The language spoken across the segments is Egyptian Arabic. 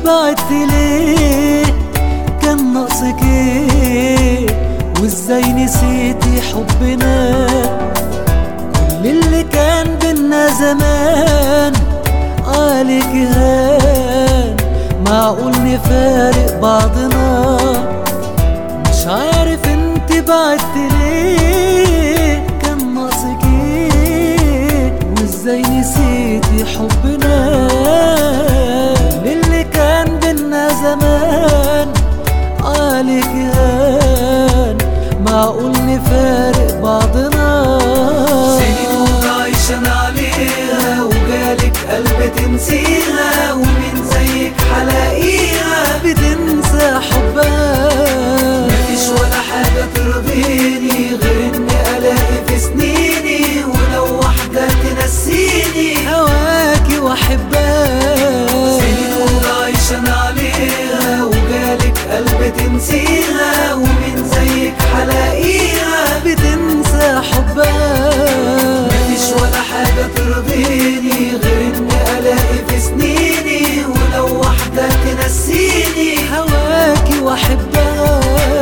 بعدت ليه كان ناقصك ايه وازاي نسيتي حبنا كل اللي كان بينا زمان عليك هان معقول نفارق بعضنا مش عارف انت بعدت ليه كان ناقصك ايه وازاي نسيتي حبنا اللي كان بينا زمان عليك هان معقول نفارق بعضنا سنين وعايشة أنا عليها وجالك قلب تنسيها ومين زيك حلاقيها بتنسى حبها مفيش ولا حاجة ترضيني غير إني ألاقي في سنيني ولو واحدة تنسيني هواكي واحبها سنين وعايشة أنا عليها وجالك قلب تنسيها ومين زيك حلاقيها بتنسى حبها مفيش ولا حاجة ترضيني غير إني ألاقي في سنيني ولو واحدة تنسيني هواكي واحبها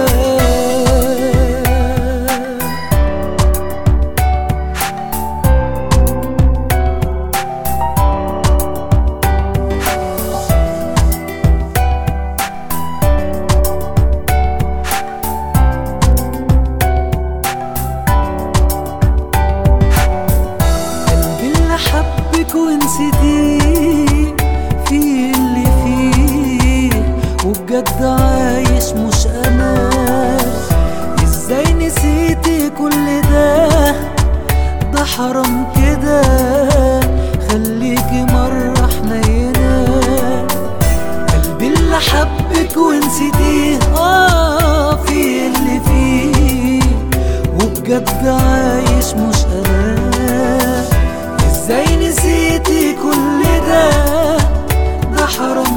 قلبي اللي حبك ونسيتيه في اللي فيه وبجد عايش مش انا ازاي نسيتي كل ده ده حرام كده خليكي مرة حنينة قلبي اللي حبك ونسيتيه اه في اللي فيه وبجد عايش مش انا ازاي نسيتي كل ده ده حرام